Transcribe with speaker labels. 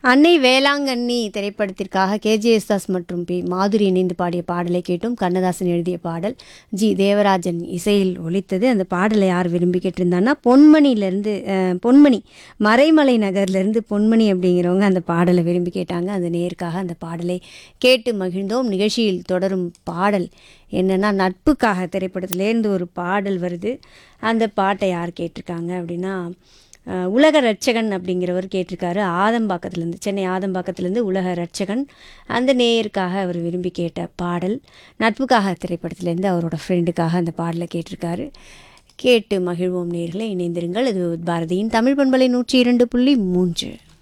Speaker 1: அன்னை வேளாங்கண்ணி திரைப்படத்திற்காக கேஜிஎஸ் தாஸ் மற்றும் பி மாதுரி இணைந்து பாடிய பாடலை கேட்டும் கண்ணதாசன் எழுதிய பாடல் ஜி தேவராஜன் இசையில் ஒலித்தது அந்த பாடலை யார் விரும்பி கேட்டிருந்தான்னா பொன்மணியிலேருந்து பொன்மணி மறைமலை நகர்லேருந்து பொன்மணி அப்படிங்கிறவங்க அந்த பாடலை விரும்பி கேட்டாங்க அந்த நேருக்காக அந்த பாடலை கேட்டு மகிழ்ந்தோம் நிகழ்ச்சியில் தொடரும் பாடல் என்னென்னா நட்புக்காக திரைப்படத்திலேருந்து ஒரு பாடல் வருது அந்த பாட்டை யார் கேட்டிருக்காங்க அப்படின்னா அஹ், உலக ரட்சகன் அப்படிங்கிறவர் கேட்டிருக்காரு ஆதம்பாக்கத்துலேருந்து சென்னை ஆதம்பாக்கத்துலேருந்து உலக ரட்சகன் அந்த நேயருக்காக அவர் விரும்பி கேட்ட பாடல் நட்புக்காக திரைப்படத்திலேருந்து அவரோட ஃப்ரெண்டுக்காக அந்த பாடலை கேட்டிருக்காரு கேட்டு மகிழ்வோம் நேர்களை இணைந்திருங்கள் இது பாரதியின் தமிழ் பண்பலை நூற்றி இரண்டு புள்ளி மூன்று